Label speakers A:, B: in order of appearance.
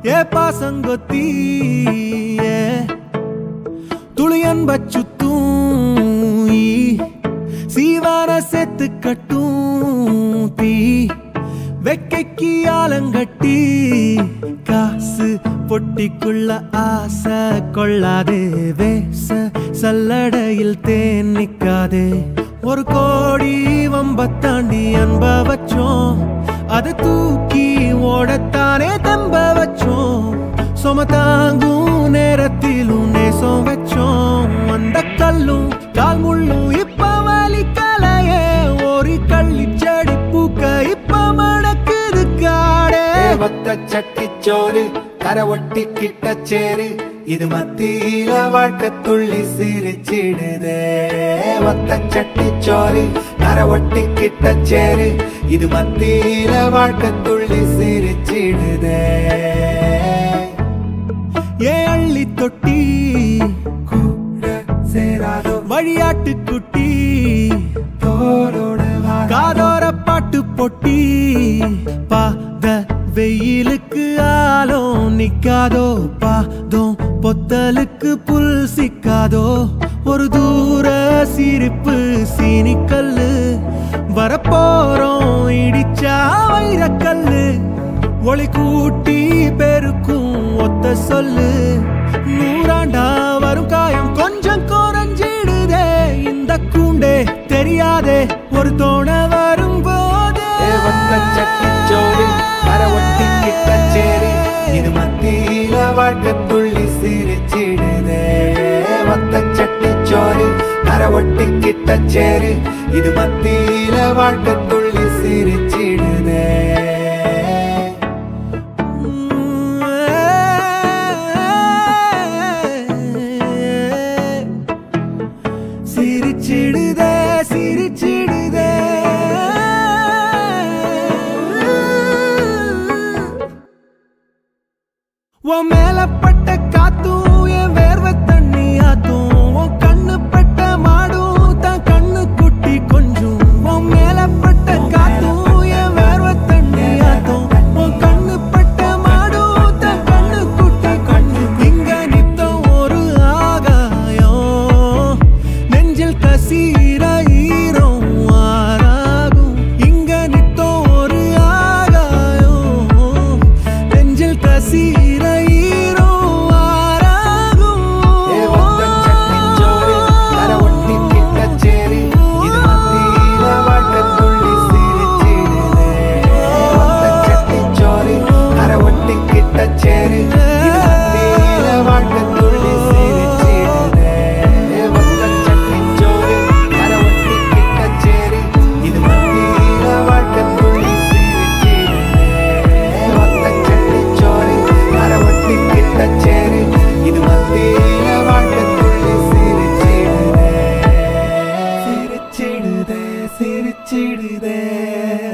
A: ஏ பாசங்கொத்தி ஏ துளியன் பச்சுத்தூம் ஈ, சீவான செத்து கட்டும் தீ வெக்கைக்கு ஆலங்கட்டி காசு பொட்டிக்குள்ள ஆசை கொள்ளாதே வேச சல்லடையில் தேன் நிக்காதே ஒரு கோடி வம்பத்தாண்டி அன்ப வச்சோம் அதை தூக்கி ஓடத்தானே தம்ப வச்சோம் சும தாங்கும் நேரத்திலும் நேசம் வச்சோம் அந்த கல்லும் கால் முள்ளும் இப்ப வலிக்கலையே ஒரு கள்ளி செடி பூக்க இப்ப மணக்குது காடே
B: தேவத்த சட்டிச்சோறு கரை ஒட்டி கிட்ட சேரு இது மத்தியில வாழ்க்கை துள்ளி சிரிச்சிடுதே ஒத்த சட்டிச்சோறு கரை ஒட்டி கிட்ட சேரு இது மத்தியில வாழ்க்கை துள்ளி சிரிச்சிடுதே
A: ஏ அள்ளி தொட்டி
B: கூட சேராதோ
A: வழியாட்டு குட்டி
B: தோளோட வா
A: காதோர பாட்டு பொட்டி பாத வெயிலுக்கு ஆலும் நிக்காதோ பாதம் பொத்தலுக்கு புல் சிக்காதோ ஒரு தூர சிரிப்பு சீனிக்கல்லு வரப்போறோம் இடிச்சா வைரக்கல்லு ஒளி கூட்டி பெருக்கும் ஒத்த சொல்லு நூறாண்டா வரும் காயம் கொஞ்சம் குறைஞ்சிடுதே இந்த கூண்டே தெரியாதே ஒரு தோண வரும் போதே
B: தேவத்த சட்டிச்சோறு கரை ஒட்டி கிட்ட சேரு இது மத்தியில வாழ்க்கை துள்ளி சிரிச்சிடுதே ஒத்த சட்டிச்சோறு கரை ஒட்டி கிட்ட சேரு இது மத்தியில வாழ்க்கை துள்ளி சிரிச்சிடுதே
A: சிரிச்சிடுதே சிரிச்சிடுதே உன் மேல பட்ட காத்தும் என் வேர்வை தண்ணி ஆத்தும் உன் கண்ணு பட்ட மாடும் தான் கண்ணு குட்டி கொஞ்சம் உன் மேல பட்ட காத்தும் என் வேர்வை தண்ணி ஆத்தும் உன் கண்ணு பட்ட மாடும் தான் கண்ணு குட்டி கொஞ்சம் இங்க நித்தம் ஒரு ஆகாயம் நெஞ்சில் கசீர ஈரம் ஆறாகும் இங்க நித்தம் ஒரு ஆகாயம் நெஞ்சில் கசீர ஈரம் ஆறாகும்
B: தேவத்த சட்டிச்சோறு கரை ஒட்டி கிட்ட சேரு இது மத்தியில வாழ்க்கை துள்ளி சிரிச்சிடுதே தேவத்த சட்டிச்சோறு கரை ஒட்டி கிட்ட சேரு இது மத்தியில வாழ்க்கை துள்ளி சிரிச்சிடுதே தேவத்த சட்டிச்சோறு கரை ஒட்டி கிட்ட சேரு இது மத்தியில வாழ்க்கை துள்ளி சிரிச்சிடுதே தேவத்த சட்டிச்சோறு கரை ஒட்டி கிட்ட சேரு இது மத்தியில வாழ்க்கை துள்ளி சிரிச்சிடுதே சிரிச்சிடுதே சிரிச்சிடுதே